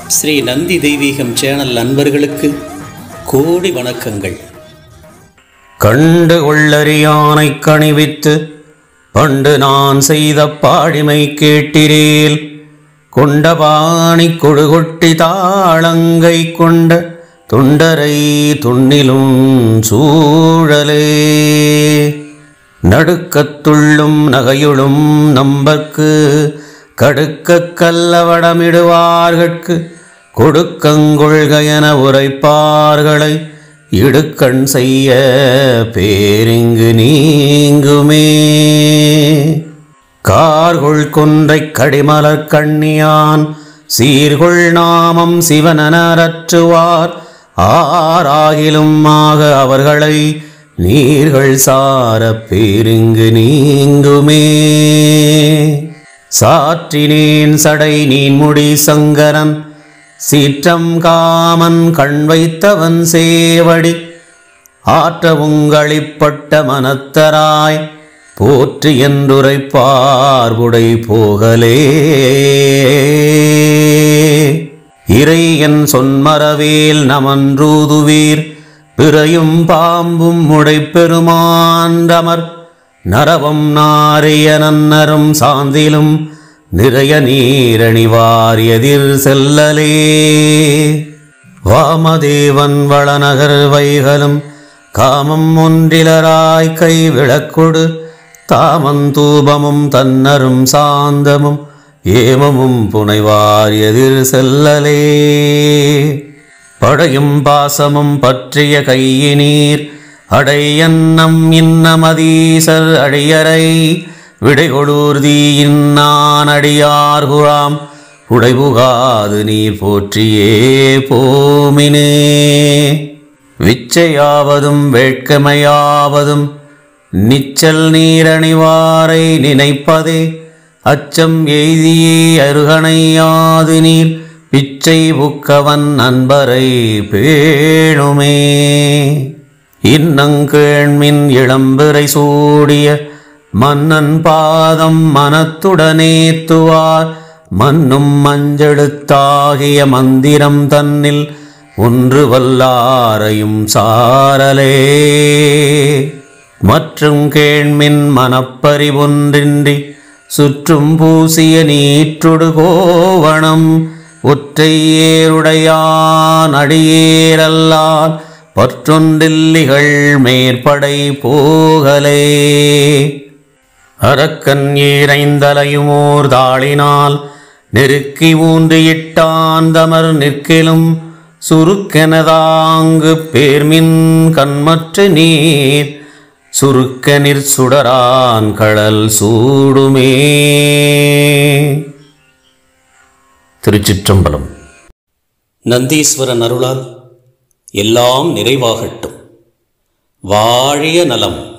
ஸ்ரீ நந்தி தெய்வீகம் சேனல் நண்பர்களுக்கு கோடி வணக்கங்கள் கண்டு கொள்ளறியானை கணிவித்து பண்டு நான் செய்த பாடிமை கேட்டிரேல் கொண்டபாணி கொடுகொட்டி தாளங்கை கொண்ட தொண்டரை துண்ணிலும் சூழலே நடுக்கத்துள்ளும் நகையுளும் நம்பர்க்கு கடுக்கக் கல்லவடமிடுவார்கட்கு கொடுக்கங்கொள்கையென உரைப்பார்களை இடுக்கண் செய்ய பேரிங்கு நீங்குமே கார்கொள் கொன்றைக் கடிமலர் கண்ணியான் சீர்கொள் நாமம் சிவனரற்றுவார் ஆராகிலும் ஆக அவர்களை நீர்கள் சார பேரிங்கு நீங்குமே சாற்றினேன் சடை நீன்முடி சங்கரன் சீற்றம் காமன் கண் வைத்தவன் சேவடி ஆற்ற உங்களிப்பட்ட மனத்தராய் போற்றி என்றுரைப்பார்புடை போகலே இறை என் சொன்மரவேல் நமன்றூதுவீர் பிறையும் பாம்பும் உடைப்பெருமாண்டமர் நரவம் நாரிய நன்னரும் சாந்திலும் நிறைய நீரணிவார் எதிர் செல்லலே வாமதேவன் வளநகர் வைகளும் காமம் ஒன்றிலராய் கை விளக்கொடு தாமந்தூபமும் தன்னரும் சாந்தமும் ஏமமும் புனைவார் எதிர் செல்லலே படையும் பாசமும் பற்றிய கையினீர் அடையன்னம் இன்னமதீசர் அடியரை விடைகொளூர்தி இன்னான் அடியார்குழாம் உடைபுகாது நீர் போற்றியே போமினே விச்சையாவதும் வேட்கமையாவதும் நிச்சல் நீரணிவாரை நினைப்பதே அச்சம் எய்தியே அருகணையாது நீர் பிச்சை புக்கவன் நண்பரை பேணுமே இன்னங்கேண்மின் இளம்பிறை சூடிய மன்னன் பாதம் மனத்துடனேத்துவார் மன்னும் மஞ்செழுத்தாகிய மந்திரம் தன்னில் ஒன்று வல்லாரையும் சாரலே மற்றும் கேண்மின் மனப்பறிவொன்றின்றி சுற்றும் பூசிய நீற்றுடு கோவணம் ஒற்றை ஏருடையான் அடியேரல்லால் பற்றொன்றில்லிகள் மேற்படை போகலே அரக்கன் ஈரைந்தலையுமோர் தாளினால் நெருக்கி ஊன்றியிட்டாந்தமர் நிற்கிலும் சுருக்கெனதாங்கு பேர்மின் கண்மற்ற நீர் சுருக்க நிற்சுடரான் கடல் சூடுமே திருச்சிற்றம்பலம் நந்தீஸ்வரன் அருளால் எல்லாம் நிறைவாகட்டும் வாழிய நலம்